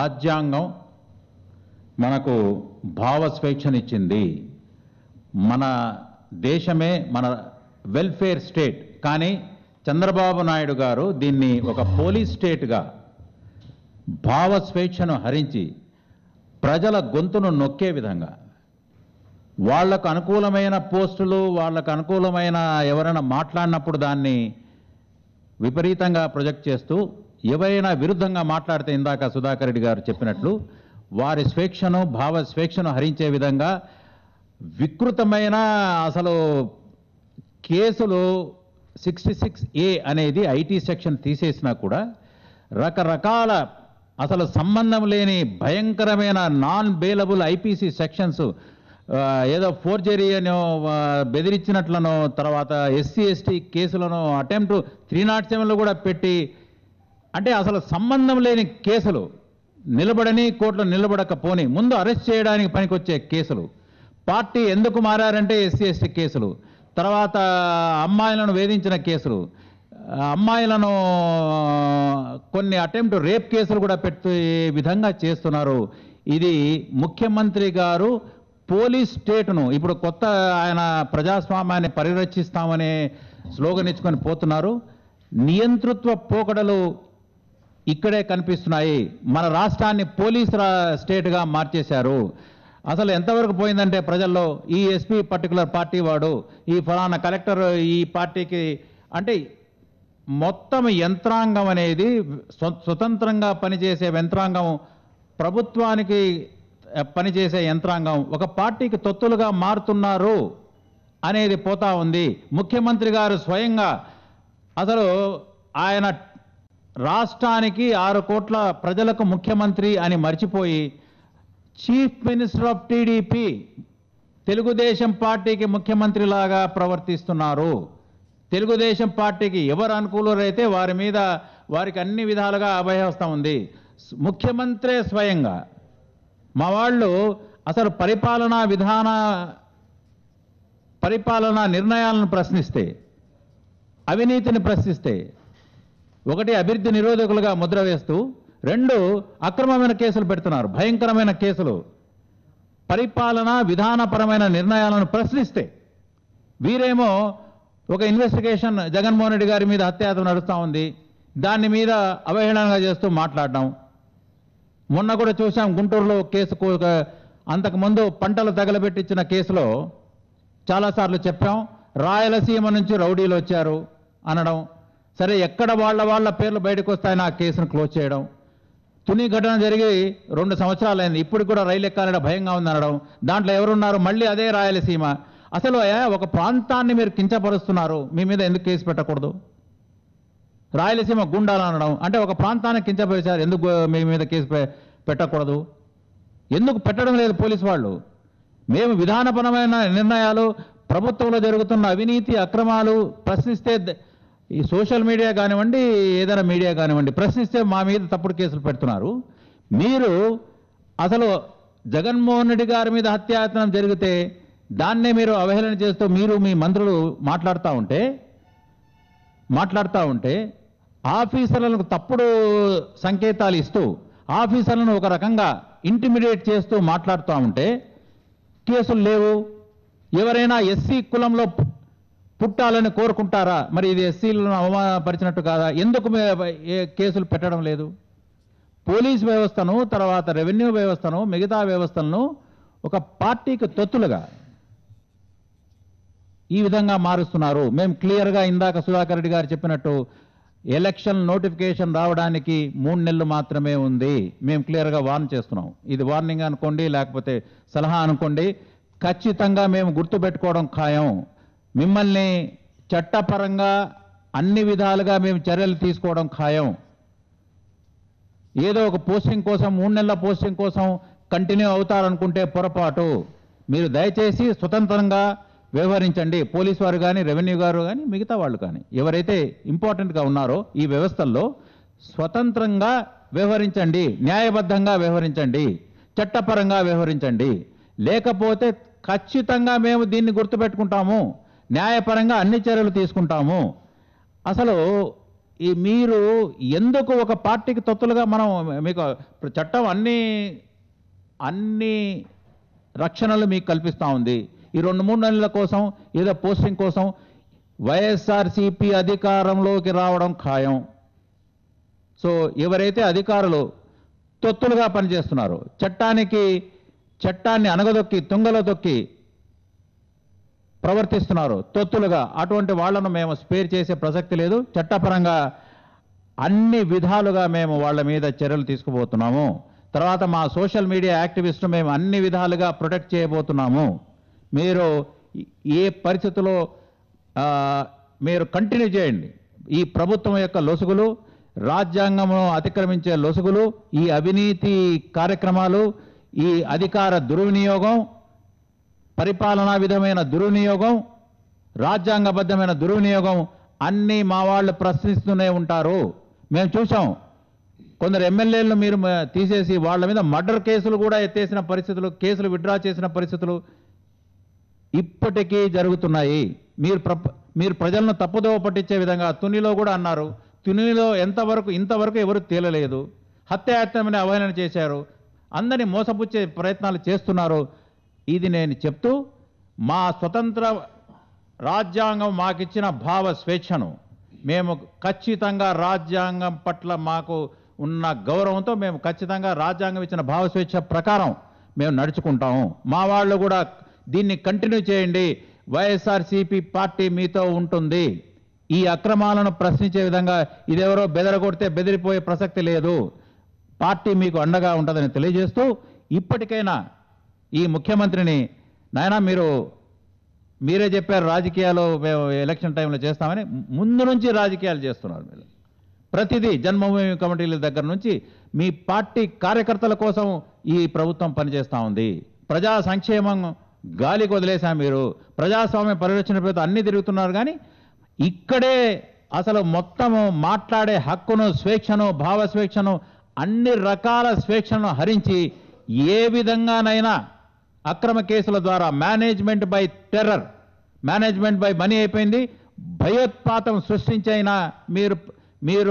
రాజ్యాంగం మనకు భావ స్వేచ్ఛనిచ్చింది మన దేశమే మన వెల్ఫేర్ స్టేట్ కానీ చంద్రబాబు నాయుడు గారు దీన్ని ఒక పోలీస్ స్టేట్గా భావ స్వేచ్ఛను హరించి ప్రజల గొంతును నొక్కే విధంగా వాళ్లకు అనుకూలమైన పోస్టులు వాళ్ళకు అనుకూలమైన ఎవరైనా మాట్లాడినప్పుడు దాన్ని విపరీతంగా ప్రొజెక్ట్ చేస్తూ ఎవరైనా విరుద్ధంగా మాట్లాడితే ఇందాక సుధాకర్ రెడ్డి గారు చెప్పినట్లు వారి స్వేచ్ఛను భావ స్వేచ్ఛను హరించే విధంగా వికృతమైన అసలు కేసులు సిక్స్టీ సిక్స్ ఏ అనేది ఐటీ సెక్షన్ తీసేసినా కూడా రకరకాల అసలు సంబంధం లేని భయంకరమైన నాన్ బెయిలబుల్ ఐపీసీ సెక్షన్స్ ఆ, ఏదో ఫోర్జరీ అని బెదిరించినట్లనో తర్వాత ఎస్సీ ఎస్టీ కేసులను అటెంప్ట్ త్రీ నాట్ సెవెన్లో కూడా పెట్టి అంటే అసలు సంబంధం లేని కేసులు నిలబడని కోర్టులో నిలబడకపోని ముందు అరెస్ట్ చేయడానికి పనికొచ్చే కేసులు పార్టీ ఎందుకు మారారంటే ఎస్సీ ఎస్టీ కేసులు తర్వాత అమ్మాయిలను వేధించిన కేసులు ఆ, అమ్మాయిలను కొన్ని అటెంప్ట్ రేప్ కేసులు కూడా పెట్టే విధంగా చేస్తున్నారు ఇది ముఖ్యమంత్రి గారు పోలీస్ స్టేట్ను ఇప్పుడు కొత్త ఆయన ప్రజాస్వామ్యాన్ని పరిరక్షిస్తామనే స్లోగన్ ఇచ్చుకొని పోతున్నారు నియంతృత్వ పోకడలు ఇక్కడే కనిపిస్తున్నాయి మన రాష్ట్రాన్ని పోలీస్ రా స్టేట్గా మార్చేశారు అసలు ఎంతవరకు పోయిందంటే ప్రజల్లో ఈ ఎస్పీ పర్టికులర్ పార్టీ వాడు ఈ ఫలానా కలెక్టర్ ఈ పార్టీకి అంటే మొత్తం యంత్రాంగం అనేది స్వ- స్వతంత్రంగా పనిచేసే యంత్రాంగం ప్రభుత్వానికి ఆ, పనిచేసే యంత్రాంగం ఒక పార్టీకి తొత్తులుగా మారుతున్నారు అనేది పోతా ఉంది ముఖ్యమంత్రి గారు స్వయంగా అసలు ఆయన రాష్ట్రానికి ఆరు కోట్ల ప్రజలకు ముఖ్యమంత్రి అని మర్చిపోయి chief minister of TDP Telugu Desam పార్టీకి ముఖ్యమంత్రిలాగా ప్రవర్తిస్తున్నారు తెలుగుదేశం పార్టీకి ఎవరు అనుకూలరైతే వారి మీద వారికి అన్ని విధాలుగా అభయహస్తం ఉంది స్- ముఖ్యమంత్రే స్వయంగా మా వాళ్ళు అసలు పరిపాలనా విధాన పరిపాలనా నిర్ణయాలను ప్రశ్నిస్తే అవినీతిని ప్రశ్నిస్తే ఒకటి అభివృద్ధి నిరోధకులుగా ముద్ర వేస్తూ రెండు అక్రమమైన కేసులు పెడుతున్నారు భయంకరమైన కేసులు పరిపాలన విధానపరమైన నిర్ణయాలను ప్రశ్నిస్తే వీరేమో ఒక ఇన్వెస్టిగేషన్ జగన్మోహన్ రెడ్డి గారి మీద హత్యాయత్నం నడుస్తూ ఉంది దాని మీద అవహేళనగా చేస్తూ మాట్లాడడం మొన్న కూడా చూసాం గుంటూరులో ఒక కేసు కూ- అంతకుముందు పంటలు తగలబెట్టించిన కేసులో చాలాసార్లు చెప్పాం రాయలసీమ నుంచి రౌడీలు వచ్చారు అనడం సరే ఎక్కడ వాళ్ళ వాళ్ళ పేర్లు బయటకు వస్తాయని ఆ కేసును క్లోజ్ చేయడం తుని ఘటన జరిగి రెండు సంవత్సరాలైంది ఇప్పుడు కూడా రైలు ఎక్కాలనే భయంగా ఉంది అనడం దాంట్లో ఎవరున్నారు మళ్ళీ అదే రాయలసీమ అసలు ఏ, ఒక ప్రాంతాన్ని మీరు కించపరుస్తున్నారు మీ మీద ఎందుకు కేసు పెట్టకూడదు రాయలసీమ గుండాలు అనడం అంటే ఒక ప్రాంతాన్ని కించపరిచారు ఎందుకు మీ మీద కేసు పె- పెట్టకూడదు ఎందుకు పెట్టడం లేదు పోలీసు వాళ్ళు మేము విధానపరమైన నిర్ణయాలు ప్రభుత్వంలో జరుగుతున్న అవినీతి అక్రమాలు ప్రశ్నిస్తే ద- ఈ సోషల్ మీడియా కానివ్వండి ఏదైనా మీడియా కానివ్వండి ప్రశ్నిస్తే మా మీద తప్పుడు కేసులు పెడుతున్నారు మీరు అసలు జగన్మోహన్ రెడ్డి గారి మీద హత్యాయత్నం జరిగితే దాన్నే మీరు అవహేళన చేస్తూ మీరు మీ మంత్రులు మాట్లాడుతూ ఉంటే మాట్లాడుతూ ఉంటే ఆఫీసర్లకు తప్పుడు సంకేతాలు ఇస్తూ ఆఫీసర్లను ఒక రకంగా ఇంటిమిడియేట్ చేస్తూ మాట్లాడుతూ ఉంటే కేసులు లేవు ఎవరైనా ఎస్సీ కులంలో పు- పుట్టాలని కోరుకుంటారా మరి ఇది ఎస్సీలను అవమానపరిచినట్టు కాదా ఎందుకు మే- ఏ కేసులు పెట్టడం లేదు పోలీస్ వ్యవస్థను తర్వాత రెవెన్యూ వ్యవస్థను మిగతా వ్యవస్థలను ఒక పార్టీకి తొత్తులుగా ఈ విధంగా మారుస్తున్నారు మేము క్లియర్గా ఇందాక సుధాకర్ రెడ్డి గారు చెప్పినట్టు ఎలక్షన్ నోటిఫికేషన్ రావడానికి మూడు నెలలు మాత్రమే ఉంది మేము క్లియర్గా వార్న్ చేస్తున్నాం ఇది వార్నింగ్ అనుకోండి లేకపోతే సలహా అనుకోండి ఖచ్చితంగా మేము గుర్తుపెట్టుకోవడం ఖాయం మిమ్మల్ని చట్టపరంగా అన్ని విధాలుగా మేము చర్యలు తీసుకోవడం ఖాయం ఏదో ఒక పోస్టింగ్ కోసం మూడు నెలల పోస్టింగ్ కోసం కంటిన్యూ అవుతారనుకుంటే పొరపాటు మీరు దయచేసి స్వతంత్రంగా వ్యవహరించండి పోలీసు వారు కానీ రెవెన్యూ గారు కానీ మిగతా వాళ్ళు కానీ ఎవరైతే ఇంపార్టెంట్గా ఉన్నారో ఈ వ్యవస్థల్లో స్వతంత్రంగా వ్యవహరించండి న్యాయబద్ధంగా వ్యవహరించండి చట్టపరంగా వ్యవహరించండి లేకపోతే ఖచ్చితంగా మేము దీన్ని గుర్తుపెట్టుకుంటాము న్యాయపరంగా అన్ని చర్యలు తీసుకుంటాము అసలు ఈ మీరు ఎందుకు ఒక పార్టీకి తొత్తులుగా మనం మీకు చట్టం అన్ని అన్ని రక్షణలు మీకు కల్పిస్తూ ఉంది ఈ రెండు మూడు నెలల కోసం ఏదో పోస్టింగ్ కోసం వైఎస్ఆర్సీపీ అధికారంలోకి రావడం ఖాయం సో ఎవరైతే అధికారులు తొత్తులుగా పనిచేస్తున్నారో చట్టానికి చట్టాన్ని అనగదొక్కి తుంగలో తొక్కి ప్రవర్తిస్తున్నారు తొత్తులుగా అటువంటి వాళ్ళను మేము స్పేర్ చేసే ప్రసక్తి లేదు చట్టపరంగా అన్ని విధాలుగా మేము వాళ్ళ మీద చర్యలు తీసుకుపోతున్నాము తర్వాత మా సోషల్ మీడియా యాక్టివిస్టు మేము అన్ని విధాలుగా ప్రొటెక్ట్ చేయబోతున్నాము మీరు ఏ పరిస్థితిలో ఆ, మీరు కంటిన్యూ చేయండి ఈ ప్రభుత్వం యొక్క లొసుగులు రాజ్యాంగమును అతిక్రమించే లొసుగులు ఈ అవినీతి కార్యక్రమాలు ఈ అధికార దుర్వినియోగం పరిపాలనా విధమైన దుర్వినియోగం రాజ్యాంగబద్ధమైన దుర్వినియోగం అన్నీ మా వాళ్ళు ప్రశ్నిస్తూనే ఉంటారు మేము చూసాం కొందరు ఎమ్మెల్యేలను మీరు మ- తీసేసి వాళ్ళ మీద మర్డర్ కేసులు కూడా ఎత్తేసిన పరిస్థితులు కేసులు విత్డ్రా చేసిన పరిస్థితులు ఇప్పటికీ జరుగుతున్నాయి మీరు ప్ర- మీరు ప్రజలను తప్పుదోవ పట్టించే విధంగా తునిలో కూడా అన్నారు తునిలో ఎంతవరకు ఇంతవరకు ఎవరు తేలలేదు హత్యాయత్నమని అవహేళన చేశారు అందరినీ మోసపుచ్చే ప్రయత్నాలు చేస్తున్నారు ఇది నేను చెప్తూ మా స్వతంత్ర రాజ్యాంగం మాకిచ్చిన భావ స్వేచ్ఛను మేము ఖచ్చితంగా రాజ్యాంగం పట్ల మాకు ఉన్న గౌరవంతో మేము ఖచ్చితంగా రాజ్యాంగం ఇచ్చిన భావ స్వేచ్ఛ ప్రకారం మేము నడుచుకుంటాము మా వాళ్ళు కూడా దీన్ని కంటిన్యూ చేయండి వైఎస్ఆర్సీపీ పార్టీ మీతో ఉంటుంది ఈ అక్రమాలను ప్రశ్నించే విధంగా ఇదెవరో బెదరగొడితే బెదిరిపోయే ప్రసక్తి లేదు పార్టీ మీకు అండగా ఉంటుందని తెలియజేస్తూ ఇప్పటికైనా ఈ ముఖ్యమంత్రిని నాయనా మీరు మీరే చెప్పారు రాజకీయాలు మేము ఎలక్షన్ టైంలో చేస్తామని ముందు నుంచి రాజకీయాలు చేస్తున్నారు మీరు ప్రతిదీ జన్మభూమి కమిటీల దగ్గర నుంచి మీ పార్టీ కార్యకర్తల కోసం ఈ ప్రభుత్వం పనిచేస్తూ ఉంది ప్రజా సంక్షేమం గాలికి వదిలేశాం మీరు ప్రజాస్వామ్య పరిరక్షణ పేరుతో అన్ని తిరుగుతున్నారు కానీ ఇక్కడే అసలు మొత్తము మాట్లాడే హక్కును స్వేచ్ఛను భావ స్వేచ్ఛను అన్ని రకాల స్వేచ్ఛను హరించి ఏ విధంగానైనా అక్రమ కేసుల ద్వారా management by terror management by money అయిపోయింది భయోత్పాతం సృష్టించైనా మీరు మీరు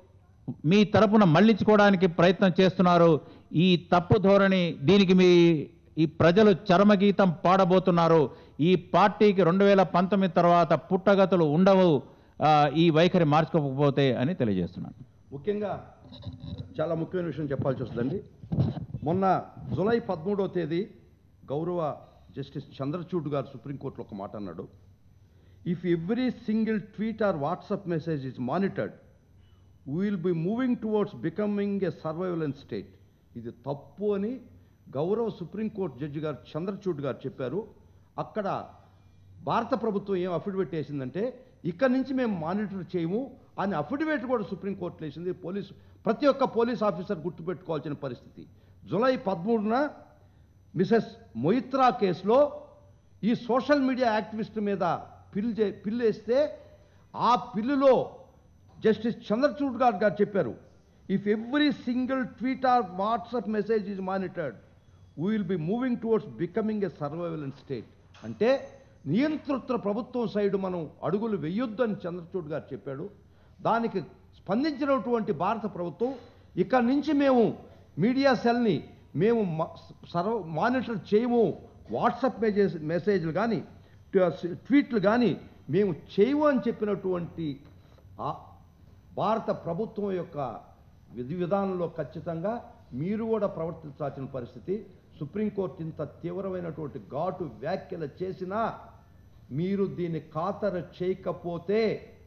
మీ తరపున మళ్లించుకోవడానికి ప్రయత్నం చేస్తున్నారు ఈ తప్పు ధోరణి దీనికి మీ ఈ ప్రజలు చరమగీతం పాడబోతున్నారు ఈ పార్టీకి రెండు వేల పంతొమ్మిది తర్వాత పుట్టగతులు ఉండవు ఆ, ఈ వైఖరి మార్చుకోకపోతే అని తెలియజేస్తున్నాను ముఖ్యంగా చాలా ముఖ్యమైన విషయం చెప్పాల్సి వస్తుందండి మొన్న జూలై పదమూడవ తేదీ గౌరవ జస్టిస్ చంద్రచూడ్ గారు సుప్రీంకోర్టులో ఒక మాట అన్నాడు if every single tweet or WhatsApp message is monitored will be moving towards becoming a surveillance state ఇది తప్పు అని గౌరవ సుప్రీంకోర్టు జడ్జి గారు చంద్రచూడ్ గారు చెప్పారు అక్కడ భారత ప్రభుత్వం ఏం అఫిడవిట్ వేసిందంటే ఇక్కడి నుంచి మేము మానిటర్ చేయము అని అఫిడవిట్ కూడా సుప్రీంకోర్టులో వేసింది పోలీసు ప్రతి ఒక్క పోలీస్ ఆఫీసర్ గుర్తుపెట్టుకోవాల్సిన పరిస్థితి జూలై పదమూడున మిసెస్ మొయిత్రా కేసులో ఈ సోషల్ మీడియా యాక్టివిస్ట్ మీద పిల్ చే పిల్లు వేస్తే ఆ పిల్లులో జస్టిస్ చంద్రచూడ్ గారు గారు చెప్పారు if every single tweet or WhatsApp message is monitored we will be moving towards becoming a surveillance state అంటే నియంతృత్వ ప్రభుత్వం సైడు మనం అడుగులు వెయ్యొద్దని చంద్రచూడ్ గారు చెప్పాడు దానికి స్పందించినటువంటి భారత ప్రభుత్వం ఇక్కడి నుంచి మేము మీడియా సెల్ని మేము మ- సర్వ మానిటర్ చేయము వాట్సాప్ మెసేజ్ మెసేజ్లు కానీ ట్వీట్లు కానీ మేము చేయము అని చెప్పినటువంటి ఆ భారత ప్రభుత్వం యొక్క విధి విధానంలో ఖచ్చితంగా మీరు కూడా ప్రవర్తించాల్సిన పరిస్థితి సుప్రీంకోర్టు ఇంత తీవ్రమైనటువంటి ఘాటు వ్యాఖ్యలు చేసినా మీరు దీన్ని ఖాతరు చేయకపోతే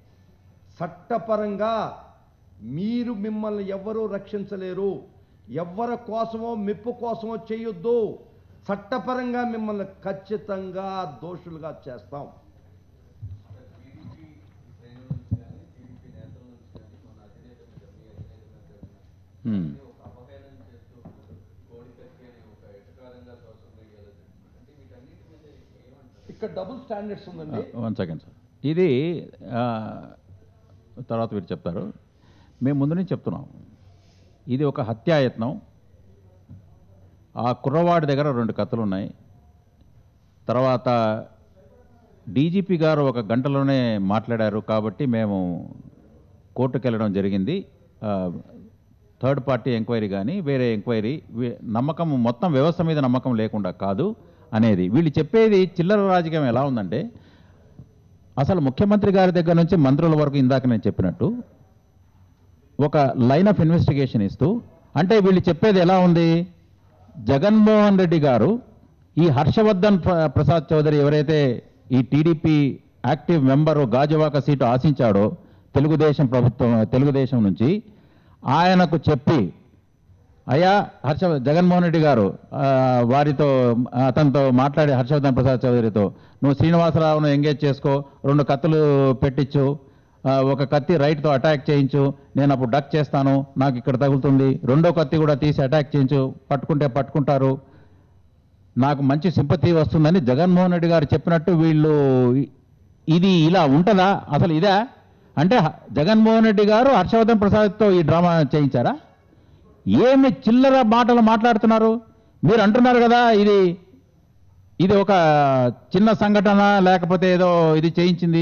చట్టపరంగా మీరు మిమ్మల్ని ఎవ్వరూ రక్షించలేరు ఎవ్వరి కోసమో మెప్పు కోసమో చేయొద్దు చట్టపరంగా మిమ్మల్ని ఖచ్చితంగా దోషులుగా చేస్తాం హ్మ్. ఇక్కడ డబుల్ స్టాండర్డ్స్ ఉందండి వన్ సెకండ్ సార్ ఇది ఆ, తర్వాత మీరు చెప్తారు మేము ముందు నుంచి చెప్తున్నాం ఇది ఒక హత్యాయత్నం ఆ కుర్రవాడి దగ్గర రెండు కత్తులు ఉన్నాయి తర్వాత డీజీపీ గారు ఒక గంటలోనే మాట్లాడారు కాబట్టి మేము కోర్టుకు వెళ్ళడం జరిగింది ఆ, థర్డ్ పార్టీ ఎంక్వైరీ కానీ వేరే ఎంక్వైరీ వీ- నమ్మకం మొత్తం వ్యవస్థ మీద నమ్మకం లేకుండా కాదు అనేది వీళ్ళు చెప్పేది చిల్లర రాజకీయం ఎలా ఉందంటే అసలు ముఖ్యమంత్రి గారి దగ్గర నుంచి మంత్రుల వరకు ఇందాక నేను చెప్పినట్టు ఒక లైన్ ఆఫ్ ఇన్వెస్టిగేషన్ ఇస్తూ అంటే వీళ్ళు చెప్పేది ఎలా ఉంది జగన్మోహన్ రెడ్డి గారు ఈ హర్షవర్ధన్ ప్ర- ప్రసాద్ చౌదరి ఎవరైతే ఈ TDP active member Gajuwaka seat ఆశించాడో తెలుగుదేశం ప్రభుత్వం తెలుగుదేశం నుంచి ఆయనకు చెప్పి అయ్యా హర్ష జగన్మోహన్ రెడ్డి గారు ఆ, వారితో అతనితో మాట్లాడి హర్షవర్ధన్ ప్రసాద్ చౌదరితో నువ్వు శ్రీనివాసరావును ఎంగేజ్ చేసుకో రెండు కత్తులు పెట్టించు ఆ, ఒక కత్తి రైట్తో అటాక్ చేయించు నేను అప్పుడు డక్ చేస్తాను నాకు ఇక్కడ తగులుతుంది రెండో కత్తి కూడా తీసి అటాక్ చేయించు పట్టుకుంటే పట్టుకుంటారు నాకు మంచి సింపతి వస్తుందని జగన్మోహన్ రెడ్డి గారు చెప్పినట్టు వీళ్ళు ఇ- ఇది ఇలా ఉంటుందా అసలు ఇదా అంటే హ- జగన్మోహన్ రెడ్డి గారు హర్షవర్ధన్ ప్రసాద్తో ఈ డ్రామా చేయించారా ఏమి చిల్లర మాటలు మాట్లాడుతున్నారు మీరు అంటున్నారు కదా ఇది ఇది ఒక చిన్న సంఘటన లేకపోతే ఏదో ఇది చేయించింది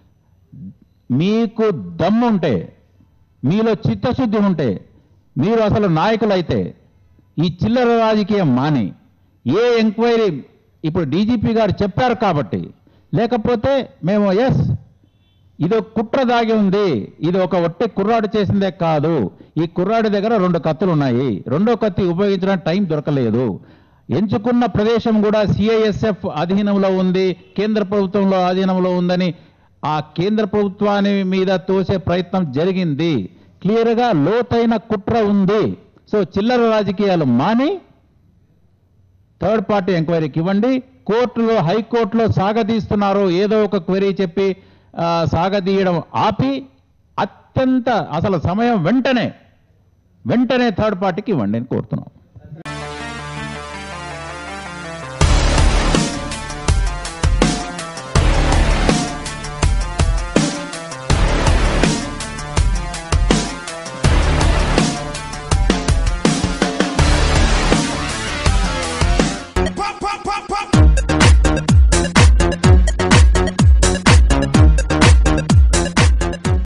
మీకు దమ్ము ఉంటే మీలో చిత్తశుద్ధి ఉంటే మీరు అసలు నాయకులైతే ఈ చిల్లర రాజకీయం మాని ఏ ఎంక్వైరీ ఇప్పుడు డీజీపీ గారు చెప్పారు కాబట్టి లేకపోతే మేము ఎస్ ఇది ఒక కుట్ర దాగి ఉంది ఇది ఒక ఒట్టి కుర్రాడు చేసిందే కాదు ఈ కుర్రాడి దగ్గర రెండు కత్తులు ఉన్నాయి రెండో కత్తి ఉపయోగించడానికి టైం దొరకలేదు ఎంచుకున్న ప్రదేశం కూడా సిఐఎస్ఎఫ్ అధీనంలో ఉంది కేంద్ర ప్రభుత్వంలో అధీనంలో ఉందని ఆ కేంద్ర ప్రభుత్వాన్ని మీద తోసే ప్రయత్నం జరిగింది క్లియర్గా లోతైన కుట్ర ఉంది సో చిల్లర రాజకీయాలు మాని థర్డ్ పార్టీ ఎంక్వైరీకి ఇవ్వండి కోర్టులో హైకోర్టులో సాగదీస్తున్నారు ఏదో ఒక క్వరీ చెప్పి ఆ, సాగదీయడం ఆపి అత్యంత అసలు సమయం వెంటనే వెంటనే థర్డ్ పార్టీకి ఇవ్వండి అని కోరుతున్నాం